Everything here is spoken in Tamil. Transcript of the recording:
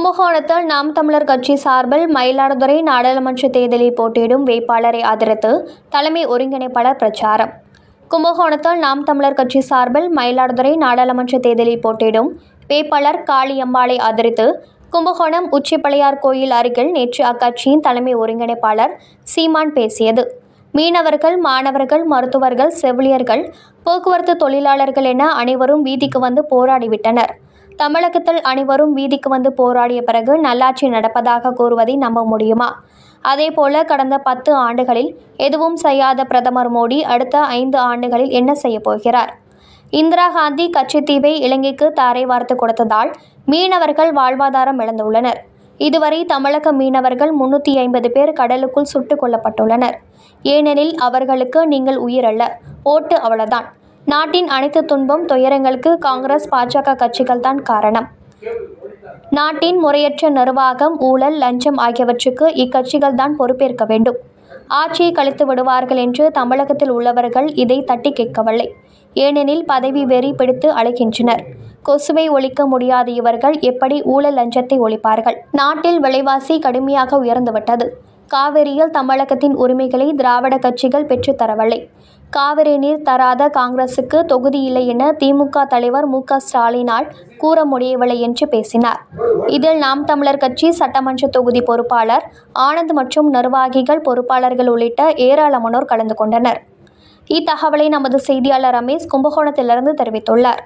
கும்பகோணத்தில் நாம் தமிழர் கட்சி சார்பில் மயிலாடுதுறை நாடாளுமன்ற தேர்தலில் போட்டியிடும் வேட்பாளரை ஆதரித்து தலைமை ஒருங்கிணைப்பாளர் பிரச்சாரம் கும்பகோணத்தில் நாம் தமிழர் கட்சி சார்பில் மயிலாடுதுறை நாடாளுமன்ற தேர்தலில் போட்டியிடும் வேட்பாளர் காளியம்மாளை ஆதரித்து கும்பகோணம் உச்சிப்பளையார் கோயில் அருகில் நேற்று அக்கட்சியின் தலைமை ஒருங்கிணைப்பாளர் சீமான் பேசியது மீனவர்கள் மாணவர்கள் மருத்துவர்கள் செவிலியர்கள் போக்குவரத்து தொழிலாளர்கள் என அனைவரும் வீதிக்கு வந்து போராடிவிட்டனர் தமிழகத்தில் அனைவரும் வீதிக்கு வந்து போராடிய பிறகு நல்லாட்சி நடப்பதாக கூறுவதை நம்ப முடியுமா அதேபோல கடந்த பத்து ஆண்டுகளில் எதுவும் செய்யாத பிரதமர் மோடி அடுத்த ஐந்து ஆண்டுகளில் என்ன செய்ய போகிறார் இந்திரா காந்தி கச்சத்தீவை இலங்கைக்கு தாரை வார்த்து கொடுத்ததால் மீனவர்கள் வாழ்வாதாரம் இழந்துள்ளனர் இதுவரை தமிழக மீனவர்கள் முன்னூற்றி ஐம்பது பேர் கடலுக்குள் சுட்டுக் கொல்லப்பட்டுள்ளனர் ஏனெனில் அவர்களுக்கு நீங்கள் உயிரல்ல ஓட்டு அவ்வளவுதான் நாட்டின் அனைத்து துன்பம் துயரங்களுக்கு காங்கிரஸ் பாஜக கட்சிகள் தான் காரணம் நாட்டின் முறையற்ற நிர்வாகம் ஊழல் லஞ்சம் ஆகியவற்றுக்கு இக்கட்சிகள் தான் பொறுப்பேற்க வேண்டும் ஆட்சியை கழித்து விடுவார்கள் என்று தமிழகத்தில் உள்ளவர்கள் இதை தட்டி கேட்கவில்லை ஏனெனில் பதவி வெறி பிடித்து அழைக்கின்றனர் கொசுவை ஒழிக்க முடியாத இவர்கள் எப்படி ஊழல் லஞ்சத்தை ஒழிப்பார்கள் நாட்டில் விலைவாசி கடுமையாக உயர்ந்துவிட்டது காவிரியில் தமிழகத்தின் உரிமைகளை திராவிட கட்சிகள் பெற்றுத்தரவில்லை காவிரி நீர் தராத காங்கிரசுக்கு தொகுதி இல்லை என திமுக தலைவர் மு க ஸ்டாலினால் கூற முடியவில்லை என்று பேசினார் இதில் நாம் தமிழர் கட்சி சட்டமன்ற தொகுதி பொறுப்பாளர் ஆனந்த் மற்றும் நிர்வாகிகள் பொறுப்பாளர்கள் உள்ளிட்ட ஏராளமானோர் கலந்து கொண்டனர் இத்தகவலை நமது செய்தியாளர் ரமேஷ் கும்பகோணத்திலிருந்து தெரிவித்துள்ளார்